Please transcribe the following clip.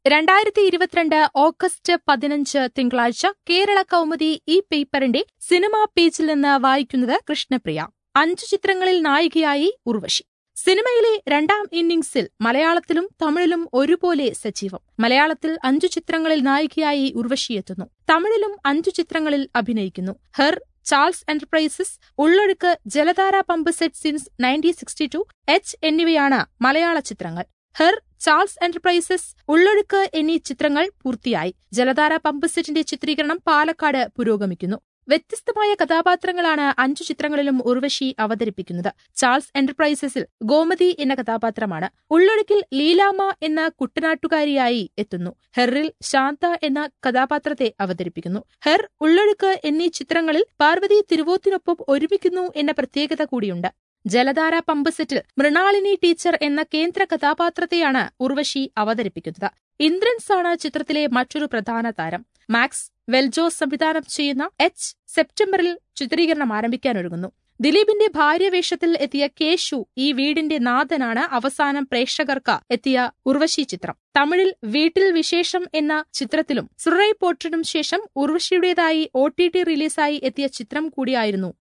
രണ്ടായിരത്തി ഇരുപത്തിരണ്ട് ഓഗസ്റ്റ് പതിനഞ്ച് തിങ്കളാഴ്ച കേരള കൗമുദി ഈ പേപ്പറിന്റെ സിനിമാ പേജിൽ നിന്ന് വായിക്കുന്നത് കൃഷ്ണപ്രിയ അഞ്ചു ചിത്രങ്ങളിൽ നായികയായി ഉർവശി സിനിമയിലെ രണ്ടാം ഇന്നിംഗ്സിൽ മലയാളത്തിലും തമിഴിലും ഒരുപോലെ സജീവം മലയാളത്തിൽ അഞ്ചു ചിത്രങ്ങളിൽ നായികയായി ഉർവശിയെത്തുന്നു തമിഴിലും അഞ്ചു ചിത്രങ്ങളിൽ അഭിനയിക്കുന്നു her Charles Enterprises Ullozhukku Jaladhara pump set since nineteen sixty two H എന്നിവയാണ് മലയാള ചിത്രങ്ങൾ ഹെർ ചാൾസ് എന്റർപ്രൈസസ് ഉള്ളൊഴുക്ക് എന്നീ ചിത്രങ്ങൾ പൂർത്തിയായി ജലധാര പമ്പ് സെറ്റിന്റെ ചിത്രീകരണം പാലക്കാട് പുരോഗമിക്കുന്നു വ്യത്യസ്തമായ കഥാപാത്രങ്ങളാണ് അഞ്ചു ചിത്രങ്ങളിലും ഉർവശി അവതരിപ്പിക്കുന്നത് ചാൾസ് എന്റർപ്രൈസസിൽ ഗോമതി എന്ന കഥാപാത്രമാണ് ഉള്ളൊഴുക്കിൽ ലീലാമ്മ എന്ന കുട്ടനാട്ടുകാരിയായി എത്തുന്നു ഹെറിൽ ശാന്ത എന്ന കഥാപാത്രത്തെ അവതരിപ്പിക്കുന്നു ഹെർ ഉള്ളൊഴുക്ക് എന്നീ ചിത്രങ്ങളിൽ പാർവതി തിരുവോത്തിനൊപ്പം ഒരുമിക്കുന്നു എന്ന പ്രത്യേകത കൂടിയുണ്ട് ജലധാര പമ്പ് സെറ്റിൽ മൃണാളിനി ടീച്ചർ എന്ന കേന്ദ്ര കഥാപാത്രത്തെയാണ് ഉർവശി അവതരിപ്പിക്കുന്നത് ഇന്ദ്രൻസ് ആണ് ചിത്രത്തിലെ മറ്റൊരു പ്രധാന താരം മാക്സ് വെൽജോ സംവിധാനം ചെയ്യുന്ന എച്ച് സെപ്റ്റംബറിൽ ചിത്രീകരണം ആരംഭിക്കാനൊരുങ്ങുന്നു ദിലീപിന്റെ ഭാര്യവേഷത്തിൽ എത്തിയ കേശു ഈ വീടിന്റെ നാഥനാണ് അവസാനം പ്രേക്ഷകർക്ക് എത്തിയ ഉർവശി ചിത്രം തമിഴിൽ വീട്ടിൽ വിശേഷം എന്ന ചിത്രത്തിലും സുറൈ പോർട്ടിനും ശേഷം ഉർവശിയുടേതായി ഒ ടി ടി റിലീസായി എത്തിയ ചിത്രം കൂടിയായിരുന്നു